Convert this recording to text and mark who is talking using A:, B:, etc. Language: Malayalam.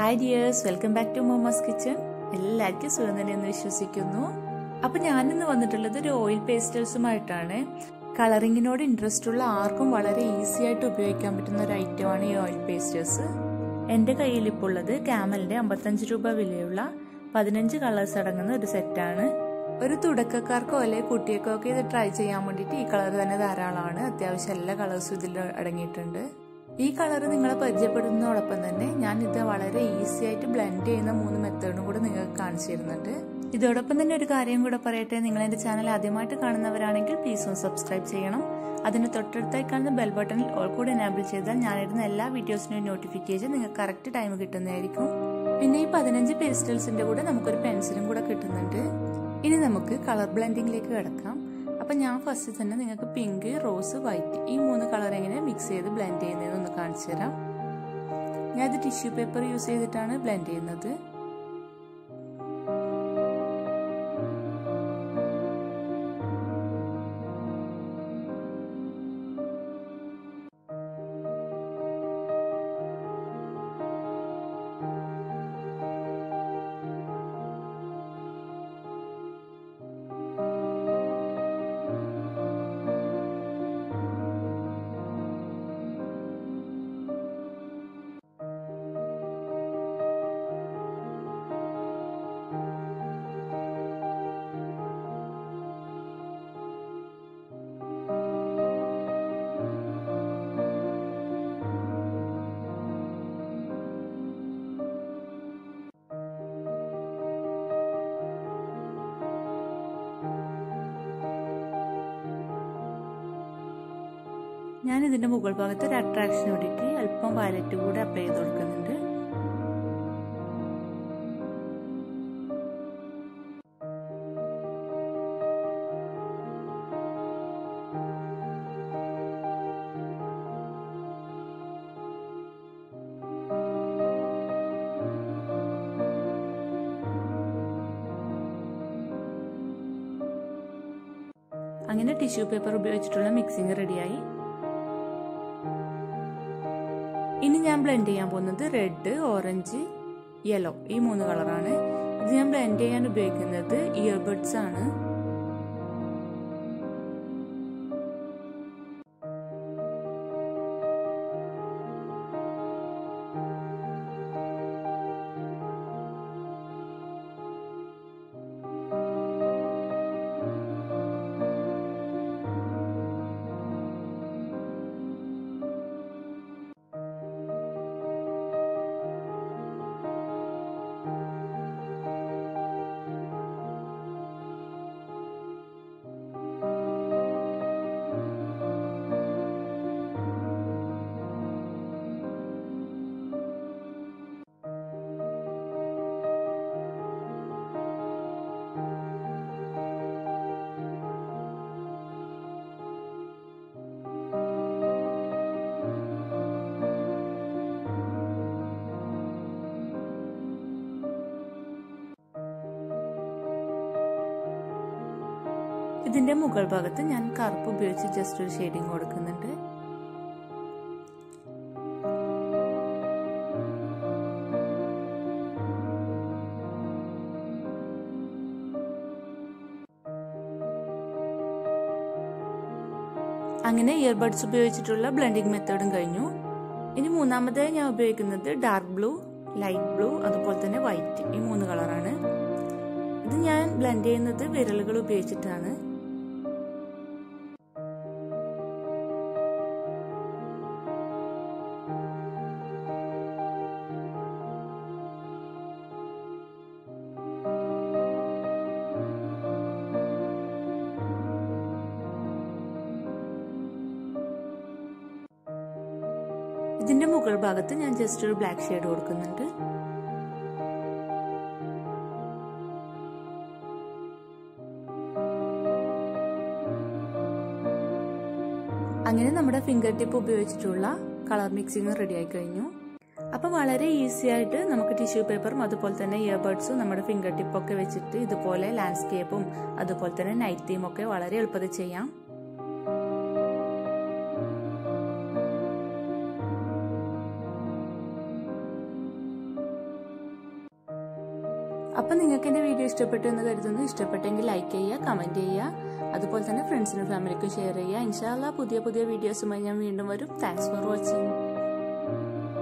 A: hi dears welcome back to Momos kitchen എല്ലാവർക്കും സുഖം തന്നെയെന്ന് വിശ്വസിക്കുന്നു അപ്പൊ ഞാനിന്ന് വന്നിട്ടുള്ളത് ഒരു ഓയിൽ പേസ്റ്റൽസുമായിട്ടാണ് കളറിങ്ങിനോട് ഇൻട്രസ്റ്റ് ഉള്ള ആർക്കും വളരെ ഈസി ആയിട്ട് ഉപയോഗിക്കാൻ പറ്റുന്ന ഒരു ഐറ്റമാണ് ഈ ഓയിൽ പേസ്റ്റേഴ്സ് എൻ്റെ കയ്യിൽ ഇപ്പോൾ ഉള്ളത് ക്യാമലിന്റെ അമ്പത്തഞ്ച് രൂപ വിലയുള്ള പതിനഞ്ച് കളേഴ്സ് അടങ്ങുന്ന ഒരു സെറ്റാണ് ഒരു തുടക്കക്കാർക്കോ അല്ലെങ്കിൽ കുട്ടികൾക്കോ ഒക്കെ ഇത് ട്രൈ ചെയ്യാൻ വേണ്ടിയിട്ട് ഈ കളർ തന്നെ ധാരാളമാണ് അത്യാവശ്യം എല്ലാ കളേഴ്സും ഇതിൽ അടങ്ങിയിട്ടുണ്ട് ഈ കളർ നിങ്ങളെ പരിചയപ്പെടുന്നതോടൊപ്പം തന്നെ ഞാൻ ഇത് വളരെ ഈസി ആയിട്ട് ബ്ലെൻഡ് ചെയ്യുന്ന മൂന്ന് മെത്തേഡും കൂടെ നിങ്ങൾക്ക് കാണിച്ചു തരുന്നുണ്ട് ഇതോടൊപ്പം തന്നെ ഒരു കാര്യം കൂടെ പറയട്ടെ നിങ്ങൾ എന്റെ ചാനൽ ആദ്യമായിട്ട് കാണുന്നവരാണെങ്കിൽ പ്ലീസ് ഒന്ന് സബ്സ്ക്രൈബ് ചെയ്യണം അതിന് തൊട്ടടുത്തായി കാണുന്ന ബെൽ ബട്ടണിൽ ഓൾ കൂടെ എനാബിൾ ചെയ്താൽ ഞാനിടുന്ന എല്ലാ വീഡിയോസിന്റെയും നോട്ടിഫിക്കേഷൻ നിങ്ങൾക്ക് കറക്റ്റ് ടൈം കിട്ടുന്നതായിരിക്കും പിന്നെ ഈ പതിനഞ്ച് പേസ്റ്റൽസിന്റെ കൂടെ നമുക്കൊരു പെൻസിലും കൂടെ കിട്ടുന്നുണ്ട് ഇനി നമുക്ക് കളർ ബ്ലെൻഡിങ്ങിലേക്ക് കിടക്കാം അപ്പം ഞാൻ ഫസ്റ്റ് തന്നെ നിങ്ങൾക്ക് പിങ്ക് റോസ് വൈറ്റ് ഈ മൂന്ന് കളർ എങ്ങനെ മിക്സ് ചെയ്ത് ബ്ലെൻഡ് ചെയ്യുന്നതെന്ന് ഒന്ന് കാണിച്ചു തരാം ഞാൻ ഇത് ടിഷ്യൂ പേപ്പർ യൂസ് ചെയ്തിട്ടാണ് ബ്ലെൻഡ് ചെയ്യുന്നത് ഞാൻ ഇതിന്റെ മുകൾ ഭാഗത്ത് ഒരു അട്രാക്ഷൻ വേണ്ടിയിട്ട് അല്പം വയലറ്റ് കൂടെ അപ്ലൈ ചെയ്ത് കൊടുക്കുന്നുണ്ട് അങ്ങനെ ടിഷ്യൂ പേപ്പർ ഉപയോഗിച്ചിട്ടുള്ള മിക്സിംഗ് റെഡിയായി ഇനി ഞാൻ ബ്ലെൻഡ് ചെയ്യാൻ പോകുന്നത് റെഡ് ഓറഞ്ച് യെല്ലോ ഈ മൂന്ന് കളറാണ് ഇത് ഞാൻ ബ്ലെൻഡ് ചെയ്യാൻ ഉപയോഗിക്കുന്നത് ഇയർബഡ്സ് ആണ് ഇതിന്റെ മുകൾ ഭാഗത്ത് ഞാൻ കറുപ്പ് ഉപയോഗിച്ച് ജസ്റ്റ് ഒരു ഷെയ്ഡിങ് കൊടുക്കുന്നുണ്ട് അങ്ങനെ ഇയർബഡ്സ് ഉപയോഗിച്ചിട്ടുള്ള ബ്ലെൻഡിങ് മെത്തേഡും കഴിഞ്ഞു ഇനി മൂന്നാമതായി ഞാൻ ഉപയോഗിക്കുന്നത് ഡാർക്ക് ബ്ലൂ ലൈറ്റ് ബ്ലൂ അതുപോലെ തന്നെ വൈറ്റ് ഈ മൂന്ന് കളറാണ് ഇത് ഞാൻ ബ്ലെൻഡ് ചെയ്യുന്നത് വിരലുകൾ ഉപയോഗിച്ചിട്ടാണ് ഇതിന്റെ മുകൾ ഭാഗത്ത് ഞാൻ ജസ്റ്റ് ഒരു ബ്ലാക്ക് ഷെയ്ഡ് കൊടുക്കുന്നുണ്ട് അങ്ങനെ നമ്മുടെ ഫിംഗർ ടിപ്പ് ഉപയോഗിച്ചിട്ടുള്ള കളർ മിക്സിംഗ് റെഡി ആയി കഴിഞ്ഞു അപ്പൊ വളരെ ഈസി ആയിട്ട് നമുക്ക് ടിഷ്യൂ പേപ്പറും അതുപോലെ തന്നെ ഇയർബഡ്സും നമ്മുടെ ഫിംഗർ ടിപ്പൊക്കെ വെച്ചിട്ട് ഇതുപോലെ ലാൻഡ്സ്കേപ്പും അതുപോലെ തന്നെ നൈറ്റ് തീം ഒക്കെ വളരെ എളുപ്പത്തിൽ ചെയ്യാം അപ്പം നിങ്ങൾക്ക് എൻ്റെ വീഡിയോ ഇഷ്ടപ്പെട്ടു എന്ന് കരുതുന്നു ഇഷ്ടപ്പെട്ടെങ്കിൽ ലൈക്ക് ചെയ്യുക കമൻറ്റ് ചെയ്യുക അതുപോലെ തന്നെ ഫ്രണ്ട്സിനും ഫാമിലിക്കും ഷെയർ ചെയ്യുക ഇൻഷാല്ല പുതിയ പുതിയ വീഡിയോസുമായി ഞാൻ വീണ്ടും വരും താങ്ക്സ് ഫോർ വാച്ചിങ്